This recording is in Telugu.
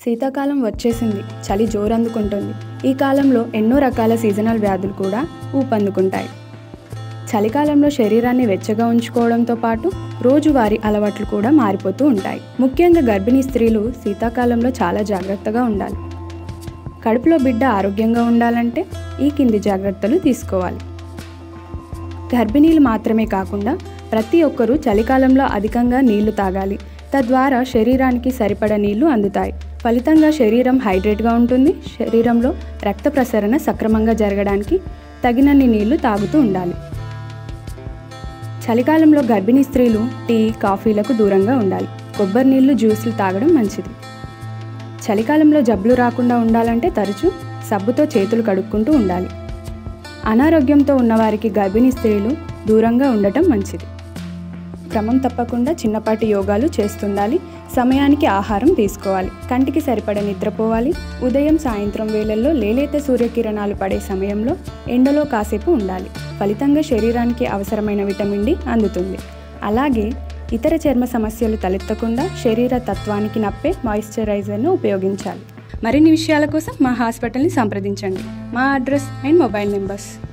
శీతాకాలం వచ్చేసింది చలి జోరందుకుంటుంది ఈ కాలంలో ఎన్నో రకాల సీజనల్ వ్యాధులు కూడా ఊపందుకుంటాయి చలికాలంలో శరీరాన్ని వెచ్చగా ఉంచుకోవడంతో పాటు రోజువారీ అలవాట్లు కూడా మారిపోతూ ఉంటాయి ముఖ్యంగా గర్భిణీ స్త్రీలు శీతాకాలంలో చాలా జాగ్రత్తగా ఉండాలి కడుపులో బిడ్డ ఆరోగ్యంగా ఉండాలంటే ఈ కింది జాగ్రత్తలు తీసుకోవాలి గర్భిణీలు మాత్రమే కాకుండా ప్రతి ఒక్కరూ చలికాలంలో అధికంగా నీళ్లు తాగాలి తద్వారా శరీరానికి సరిపడ నీళ్లు అందుతాయి ఫలితంగా శరీరం హైడ్రేట్గా ఉంటుంది శరీరంలో రక్త ప్రసరణ సక్రమంగా జరగడానికి తగినన్ని నీళ్లు తాగుతూ ఉండాలి చలికాలంలో గర్భిణీ స్త్రీలు టీ కాఫీలకు దూరంగా ఉండాలి కొబ్బరి నీళ్లు జ్యూసులు తాగడం మంచిది చలికాలంలో జబ్బులు రాకుండా ఉండాలంటే తరచూ సబ్బుతో చేతులు కడుక్కుంటూ ఉండాలి అనారోగ్యంతో ఉన్నవారికి గర్భిణీ స్త్రీలు దూరంగా ఉండటం మంచిది క్రమం తప్పకుండా చిన్నపాటి యోగాలు చేస్తుండాలి సమయానికి ఆహారం తీసుకోవాలి కంటికి సరిపడ నిద్రపోవాలి ఉదయం సాయంత్రం వేళల్లో లేలేత సూర్యకిరణాలు పడే సమయంలో ఎండలో కాసేపు ఉండాలి ఫలితంగా శరీరానికి అవసరమైన విటమిన్ డి అందుతుంది అలాగే ఇతర చర్మ సమస్యలు తలెత్తకుండా శరీర తత్వానికి నప్పే మాయిశ్చరైజర్ను ఉపయోగించాలి మరిన్ని విషయాల కోసం మా హాస్పిటల్ని సంప్రదించండి మా అడ్రస్ అండ్ మొబైల్ నెంబర్స్